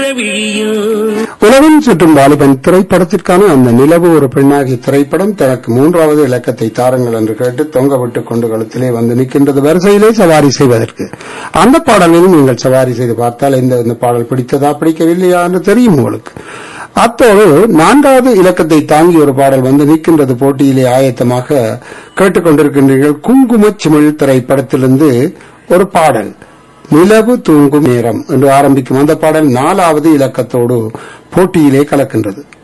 விழியும் உலகம் சுற்றும் வாலிபன் திரைப்படத்திற்கான அந்த நிலவு ஒரு பெண்ணாகிய திரைப்படம் தனக்கு மூன்றாவது இலக்கத்தை தாருங்கள் என்று கேட்டு தொங்க விட்டுக் கொண்டு கழுத்திலே வந்து நிற்கின்றது வரிசையிலே சவாரி செய்வதற்கு அந்த பாடலிலும் நீங்கள் சவாரி செய்து பார்த்தால் இந்த இந்த பாடல் பிடித்ததா பிடிக்கவில்லையா என்று தெரியும் உங்களுக்கு அத்தோடு நான்காவது இலக்கத்தை தாங்கி ஒரு பாடல் வந்து நிற்கின்றது போட்டியிலே ஆயத்தமாக கேட்டுக்கொண்டிருக்கின்றீர்கள் குங்குமச் சிமிழ் திரைப்படத்திலிருந்து ஒரு பாடல் நிலவு தூங்கும் நேரம் என்று ஆரம்பிக்கும் அந்த பாடல் நாலாவது இலக்கத்தோடு போட்டியிலே கலக்கின்றது